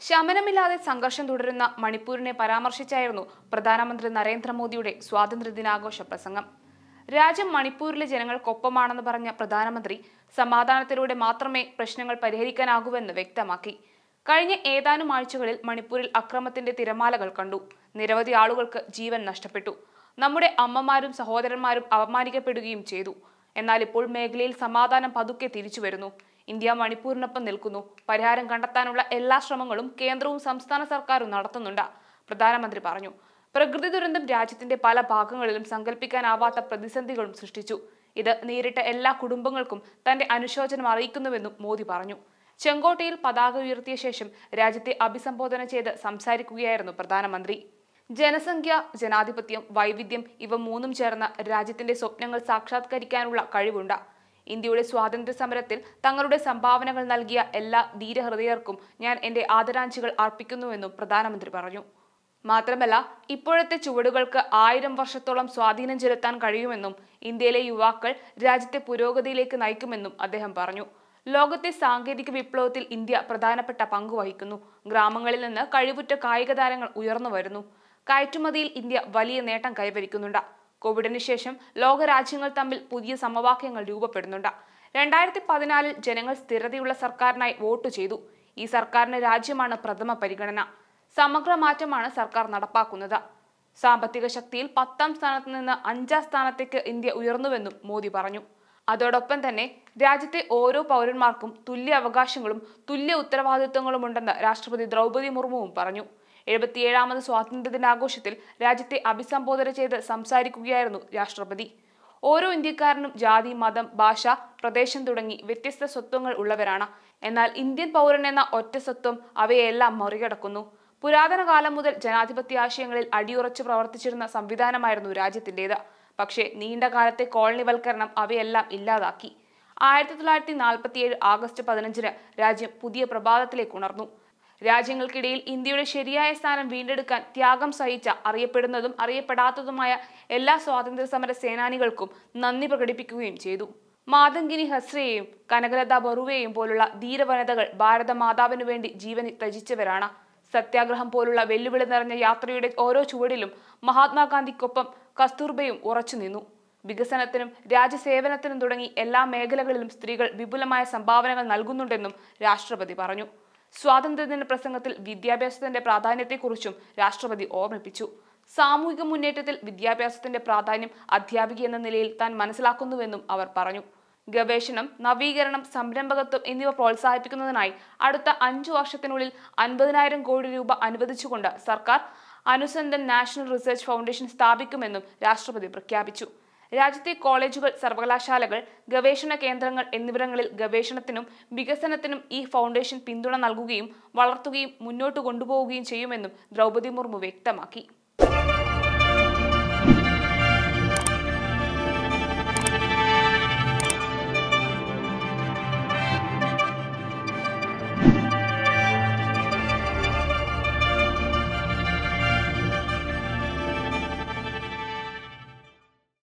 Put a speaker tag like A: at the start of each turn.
A: ശമനമില്ലാതെ സംഘർഷം തുടരുന്ന മണിപ്പൂരിനെ പരാമർശിച്ചായിരുന്നു പ്രധാനമന്ത്രി നരേന്ദ്രമോദിയുടെ സ്വാതന്ത്ര്യദിനാഘോഷ പ്രസംഗം രാജ്യം മണിപ്പൂരിലെ ജനങ്ങൾക്കൊപ്പമാണെന്ന് പറഞ്ഞ പ്രധാനമന്ത്രി സമാധാനത്തിലൂടെ മാത്രമേ പ്രശ്നങ്ങൾ പരിഹരിക്കാനാകൂവെന്ന് വ്യക്തമാക്കി കഴിഞ്ഞ ഏതാനും ആഴ്ചകളിൽ മണിപ്പൂരിൽ അക്രമത്തിന്റെ തിരമാലകൾ കണ്ടു നിരവധി ആളുകൾക്ക് ജീവൻ നഷ്ടപ്പെട്ടു നമ്മുടെ അമ്മമാരും സഹോദരന്മാരും അപമാനിക്കപ്പെടുകയും ചെയ്തു എന്നാൽ ഇപ്പോൾ മേഖലയിൽ സമാധാനം പതുക്കെ തിരിച്ചു വരുന്നു ഇന്ത്യ മണിപ്പൂരിനൊപ്പം നിൽക്കുന്നു പരിഹാരം കണ്ടെത്താനുള്ള എല്ലാ ശ്രമങ്ങളും കേന്ദ്രവും സംസ്ഥാന സർക്കാരും നടത്തുന്നുണ്ട് പ്രധാനമന്ത്രി പറഞ്ഞു പ്രകൃതി ദുരന്തം രാജ്യത്തിന്റെ പല ഭാഗങ്ങളിലും സങ്കല്പിക്കാനാവാത്ത പ്രതിസന്ധികളും സൃഷ്ടിച്ചു ഇത് നേരിട്ട എല്ലാ കുടുംബങ്ങൾക്കും തന്റെ അനുശോചനം അറിയിക്കുന്നുവെന്നും മോദി പറഞ്ഞു ചെങ്കോട്ടയിൽ പതാക ഉയർത്തിയ ശേഷം രാജ്യത്തെ അഭിസംബോധന ചെയ്ത് സംസാരിക്കുകയായിരുന്നു പ്രധാനമന്ത്രി ജനസംഖ്യ ജനാധിപത്യം വൈവിധ്യം ഇവ മൂന്നും ചേർന്ന രാജ്യത്തിന്റെ സ്വപ്നങ്ങൾ സാക്ഷാത്കരിക്കാനുള്ള കഴിവുണ്ട് ഇന്ത്യയുടെ സ്വാതന്ത്ര്യ സമരത്തിൽ തങ്ങളുടെ സംഭാവനകൾ നൽകിയ എല്ലാ ധീരഹൃദയർക്കും ഞാൻ എന്റെ ആദരാഞ്ജലികൾ അർപ്പിക്കുന്നുവെന്നും പ്രധാനമന്ത്രി പറഞ്ഞു മാത്രമല്ല ഇപ്പോഴത്തെ ചുവടുകൾക്ക് ആയിരം വർഷത്തോളം സ്വാധീനം ചെലുത്താൻ കഴിയുമെന്നും ഇന്ത്യയിലെ യുവാക്കൾ രാജ്യത്തെ പുരോഗതിയിലേക്ക് നയിക്കുമെന്നും അദ്ദേഹം പറഞ്ഞു ലോകത്തെ സാങ്കേതിക വിപ്ലവത്തിൽ ഇന്ത്യ പ്രധാനപ്പെട്ട പങ്ക് വഹിക്കുന്നു ഗ്രാമങ്ങളിൽ നിന്ന് കഴിവുറ്റ കായിക താരങ്ങൾ ഉയർന്നു വരുന്നു കയറ്റുമതിയിൽ ഇന്ത്യ വലിയ നേട്ടം കൈവരിക്കുന്നുണ്ട് കോവിഡിന് ശേഷം ലോകരാജ്യങ്ങൾ തമ്മിൽ പുതിയ സമവാക്യങ്ങൾ രൂപപ്പെടുന്നുണ്ട് രണ്ടായിരത്തി പതിനാലിൽ ജനങ്ങൾ സ്ഥിരതയുള്ള സർക്കാരിനായി വോട്ട് ചെയ്തു ഈ സർക്കാരിന് രാജ്യമാണ് പ്രഥമ പരിഗണന സമഗ്ര മാറ്റമാണ് സർക്കാർ നടപ്പാക്കുന്നത് സാമ്പത്തിക ശക്തിയിൽ പത്താം സ്ഥാനത്ത് നിന്ന് അഞ്ചാം സ്ഥാനത്തേക്ക് ഇന്ത്യ ഉയർന്നുവെന്നും മോദി പറഞ്ഞു അതോടൊപ്പം തന്നെ രാജ്യത്തെ ഓരോ പൗരന്മാർക്കും തുല്യ അവകാശങ്ങളും തുല്യ ഉത്തരവാദിത്വങ്ങളും ഉണ്ടെന്ന് രാഷ്ട്രപതി ദ്രൗപദി മുർമുവും പറഞ്ഞു എഴുപത്തിയേഴാമത് സ്വാതന്ത്ര്യ ദിനാഘോഷത്തിൽ രാജ്യത്തെ അഭിസംബോധന ചെയ്ത് സംസാരിക്കുകയായിരുന്നു രാഷ്ട്രപതി ഓരോ ഇന്ത്യക്കാരനും ജാതി മതം ഭാഷ പ്രദേശം തുടങ്ങി വ്യത്യസ്ത സ്വത്വങ്ങൾ ഉള്ളവരാണ് എന്നാൽ ഇന്ത്യൻ പൗരൻ എന്ന ഒറ്റ സ്വത്വം അവയെല്ലാം മറികടക്കുന്നു പുരാതന കാലം മുതൽ ജനാധിപത്യ ആശയങ്ങളിൽ അടിയുറച്ചു പ്രവർത്തിച്ചിരുന്ന സംവിധാനമായിരുന്നു രാജ്യത്തിൻ്റെത് പക്ഷേ നീണ്ട കാലത്തെ കോളനിവൽക്കരണം അവയെല്ലാം ഇല്ലാതാക്കി ആയിരത്തി തൊള്ളായിരത്തി നാൽപ്പത്തിയേഴ് ആഗസ്റ്റ് പതിനഞ്ചിന് രാജ്യം പുതിയ പ്രഭാതത്തിലേക്ക് ഉണർന്നു രാജ്യങ്ങൾക്കിടയിൽ ഇന്ത്യയുടെ ശരിയായ സ്ഥാനം വീണ്ടെടുക്കാൻ ത്യാഗം സഹിച്ച അറിയപ്പെടുന്നതും അറിയപ്പെടാത്തതുമായ എല്ലാ സ്വാതന്ത്ര്യ സമര സേനാനികൾക്കും നന്ദി പ്രകടിപ്പിക്കുകയും ചെയ്തു മാതങ്കിനി ഹസ്രയെയും കനകലത ബറുവയെയും പോലുള്ള ധീരവനിതകൾ ഭാരതമാതാവിനു വേണ്ടി ജീവൻ ത്യജിച്ചവരാണ് സത്യാഗ്രഹം പോലുള്ള വെല്ലുവിളി നിറഞ്ഞ യാത്രയുടെ ഓരോ ചുവടിലും മഹാത്മാഗാന്ധിക്കൊപ്പം കസ്തൂർബയും ഉറച്ചു നിന്നു വികസനത്തിനും രാജ്യസേവനത്തിനും തുടങ്ങി എല്ലാ മേഖലകളിലും സ്ത്രീകൾ വിപുലമായ സംഭാവനകൾ നൽകുന്നുണ്ടെന്നും രാഷ്ട്രപതി പറഞ്ഞു സ്വാതന്ത്ര്യദിന പ്രസംഗത്തിൽ വിദ്യാഭ്യാസത്തിന്റെ പ്രാധാന്യത്തെക്കുറിച്ചും രാഷ്ട്രപതി ഓർമ്മിപ്പിച്ചു സാമൂഹിക മുന്നേറ്റത്തിൽ വിദ്യാഭ്യാസത്തിന്റെ പ്രാധാന്യം അധ്യാപിക എന്ന നിലയിൽ താൻ മനസ്സിലാക്കുന്നുവെന്നും അവർ പറഞ്ഞു ഗവേഷണം നവീകരണം സംരംഭകത്വം എന്നിവ പ്രോത്സാഹിപ്പിക്കുന്നതിനായി അടുത്ത അഞ്ചു വർഷത്തിനുള്ളിൽ അൻപതിനായിരം കോടി രൂപ അനുവദിച്ചുകൊണ്ട് സർക്കാർ അനുസന്ധൻ നാഷണൽ റിസർച്ച് ഫൗണ്ടേഷൻ സ്ഥാപിക്കുമെന്നും രാഷ്ട്രപതി പ്രഖ്യാപിച്ചു രാജ്യത്തെ കോളേജുകൾ സർവകലാശാലകൾ ഗവേഷണ കേന്ദ്രങ്ങൾ എന്നിവിടങ്ങളിൽ ഗവേഷണത്തിനും വികസനത്തിനും ഈ ഫൗണ്ടേഷൻ പിന്തുണ നൽകുകയും വളർത്തുകയും മുന്നോട്ട് കൊണ്ടുപോവുകയും ചെയ്യുമെന്നും ദ്രൗപദി മുർമു വ്യക്തമാക്കി